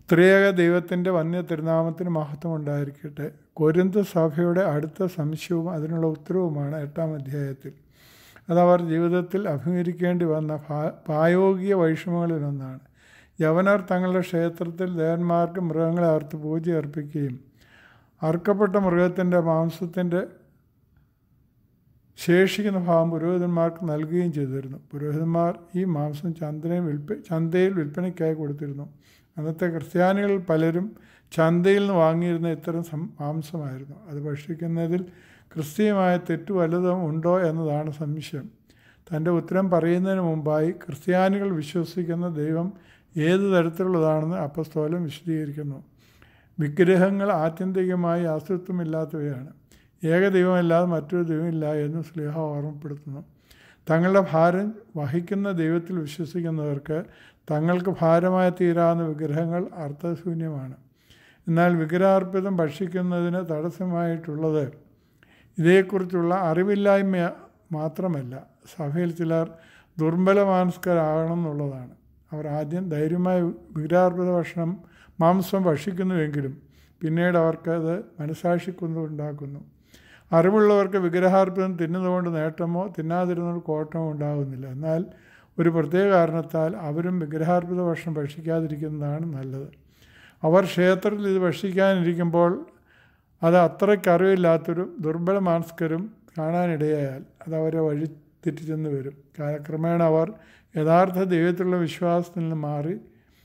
ത്രിയേക ദൈവത്തിൻ്റെ വന്യ തിരുനാമത്തിന് മഹത്വം ഉണ്ടായിരിക്കട്ടെ കൊരിന്ത സഭയുടെ അടുത്ത സംശയവും അതിനുള്ള ഉത്തരവുമാണ് എട്ടാം അധ്യായത്തിൽ അതവർ ജീവിതത്തിൽ അഭിമുഖീകരിക്കേണ്ടി വന്ന പ്രായോഗിക വൈഷമ്യങ്ങളിലൊന്നാണ് യവനർ തങ്ങളുടെ ക്ഷേത്രത്തിൽ ദേവന്മാർക്ക് മൃഗങ്ങളെ അറുത്ത് പൂജ അർപ്പിക്കുകയും അറുക്കപ്പെട്ട മൃഗത്തിൻ്റെ മാംസത്തിൻ്റെ ശേഷിക്കുന്ന ഭാഗം പുരോഹിതന്മാർക്ക് നൽകുകയും ചെയ്തിരുന്നു പുരോഹിതന്മാർ ഈ മാംസം ചന്തയിൽ വിൽപ്പ ചന്തയിൽ വിൽപ്പനയ്ക്കായി കൊടുത്തിരുന്നു അന്നത്തെ ക്രിസ്ത്യാനികൾ പലരും ചന്തയിൽ നിന്ന് വാങ്ങിയിരുന്ന ഇത്തരം മാംസമായിരുന്നു അത് ഭക്ഷിക്കുന്നതിൽ ക്രിസ്തീയമായ തെറ്റു വല്ലതും ഉണ്ടോ എന്നതാണ് സംശയം തൻ്റെ ഉത്തരം പറയുന്നതിന് മുമ്പായി ക്രിസ്ത്യാനികൾ വിശ്വസിക്കുന്ന ദൈവം ഏത് തരത്തിലുള്ളതാണെന്ന് അപ്പസ്തോലം വിശദീകരിക്കുന്നു വിഗ്രഹങ്ങൾ ആത്യന്തികമായി അസ്തിത്വമില്ലാത്തവയാണ് ഏക ദൈവമല്ലാതെ മറ്റൊരു ദൈവമില്ല എന്ന് സ്ലിഹ ഓർമ്മപ്പെടുത്തുന്നു തങ്ങളുടെ ഭാരം വഹിക്കുന്ന ദൈവത്തിൽ വിശ്വസിക്കുന്നവർക്ക് തങ്ങൾക്ക് ഭാരമായി തീരാവുന്ന വിഗ്രഹങ്ങൾ അർത്ഥശൂന്യമാണ് എന്നാൽ വിഗ്രഹാർപ്പിതം ഭക്ഷിക്കുന്നതിന് തടസ്സമായിട്ടുള്ളത് ഇതേക്കുറിച്ചുള്ള അറിവില്ലായ്മ മാത്രമല്ല സഭയിൽ ചിലർ ദുർബലമാനസ്കരാകണം എന്നുള്ളതാണ് അവർ ആദ്യം ധൈര്യമായി വിഗ്രഹാർപ്പിത ഭക്ഷണം മാംസം ഭക്ഷിക്കുന്നുവെങ്കിലും പിന്നീട് അവർക്കത് മനസാക്ഷിക്കുന്നുണ്ടാക്കുന്നു അറിവുള്ളവർക്ക് വിഗ്രഹാർപ്പിതം തിന്നുന്നതുകൊണ്ട് നേട്ടമോ തിന്നാതിരുന്നതുകൊണ്ട് കോട്ടമോ ഉണ്ടാകുന്നില്ല എന്നാൽ ഒരു പ്രത്യേക കാരണത്താൽ അവരും വിഗ്രഹാർപ്പിത ഭക്ഷണം ഭക്ഷിക്കാതിരിക്കുന്നതാണ് നല്ലത് അവർ ക്ഷേത്രത്തിൽ ഇത് ഭക്ഷിക്കാനിരിക്കുമ്പോൾ അത് അത്രയ്ക്ക് അറിവില്ലാത്തൊരു ദുർബല മാനസ്കരും കാണാനിടയായാൽ അത് അവരെ വഴി തെറ്റിച്ചെന്ന് വരും കാലക്രമേണ അവർ യഥാർത്ഥ ദൈവത്തിലുള്ള വിശ്വാസത്തിൽ നിന്ന് മാറി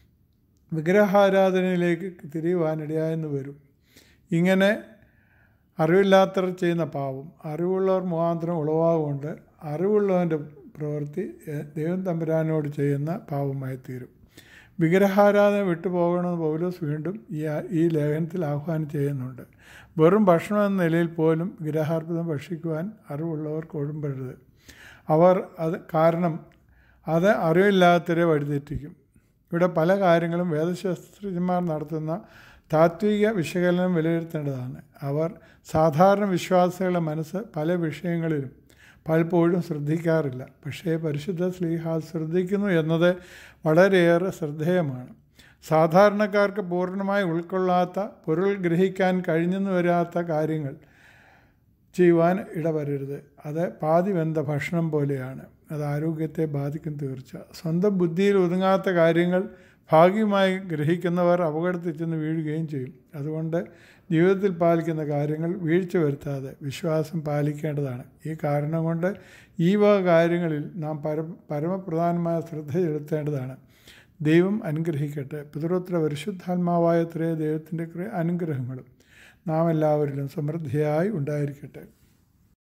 വിഗ്രഹാരാധനയിലേക്ക് തിരിയുവാനിടയായെന്ന് വരും ഇങ്ങനെ അറിവില്ലാത്തവർ ചെയ്യുന്ന പാവം അറിവുള്ളവർ മുഖാന്തരം ഉളവാകൊണ്ട് അറിവുള്ളവൻ്റെ പ്രവൃത്തി ദൈവം തമ്പുരാനോട് ചെയ്യുന്ന പാവമായി തീരും വിഗ്രഹാരാധന വിട്ടുപോകണമെന്ന് പൗലോസ് വീണ്ടും ഈ ഈ ലേഖനത്തിൽ ആഹ്വാനം ചെയ്യുന്നുണ്ട് വെറും ഭക്ഷണം എന്ന നിലയിൽ പോലും വിഗ്രഹാർപ്പിതം ഭക്ഷിക്കുവാൻ അറിവുള്ളവർക്ക് ഒഴുമ്പരുത് അവർ അത് കാരണം അത് അറിവില്ലാത്തവരെ വഴിതെറ്റിക്കും ഇവിടെ പല കാര്യങ്ങളും വേദശാസ്ത്രജ്ഞന്മാർ നടത്തുന്ന താത്വിക വിശകലനം വിലയിരുത്തേണ്ടതാണ് അവർ സാധാരണ വിശ്വാസികളുടെ മനസ്സ് പല വിഷയങ്ങളിലും പലപ്പോഴും ശ്രദ്ധിക്കാറില്ല പക്ഷേ പരിശുദ്ധ സ്ലീഹ ശ്രദ്ധിക്കുന്നു എന്നത് വളരെയേറെ ശ്രദ്ധേയമാണ് സാധാരണക്കാർക്ക് പൂർണ്ണമായി ഉൾക്കൊള്ളാത്ത പൊരുൾ ഗ്രഹിക്കാൻ കഴിഞ്ഞെന്ന് വരാത്ത കാര്യങ്ങൾ ചെയ്യുവാൻ ഇടവരരുത് അത് പാതി വെന്ത ഭക്ഷണം പോലെയാണ് അത് ആരോഗ്യത്തെ ബാധിക്കും തീർച്ച സ്വന്തം ബുദ്ധിയിൽ ഒതുങ്ങാത്ത കാര്യങ്ങൾ ഭാഗ്യമായി ഗ്രഹിക്കുന്നവർ അപകടത്തിൽ ചെന്ന് വീഴുകയും ചെയ്യും അതുകൊണ്ട് ജീവിതത്തിൽ പാലിക്കുന്ന കാര്യങ്ങൾ വീഴ്ച വരുത്താതെ വിശ്വാസം പാലിക്കേണ്ടതാണ് ഈ കാരണം കൊണ്ട് ഈ വക കാര്യങ്ങളിൽ നാം പര പരമപ്രധാനമായ ശ്രദ്ധ ചെലുത്തേണ്ടതാണ് ദൈവം അനുഗ്രഹിക്കട്ടെ പിതൃത്ര പരിശുദ്ധാത്മാവായ ത്രേ ദൈവത്തിൻ്റെ അനുഗ്രഹങ്ങളും നാം എല്ലാവരിലും സമൃദ്ധിയായി ഉണ്ടായിരിക്കട്ടെ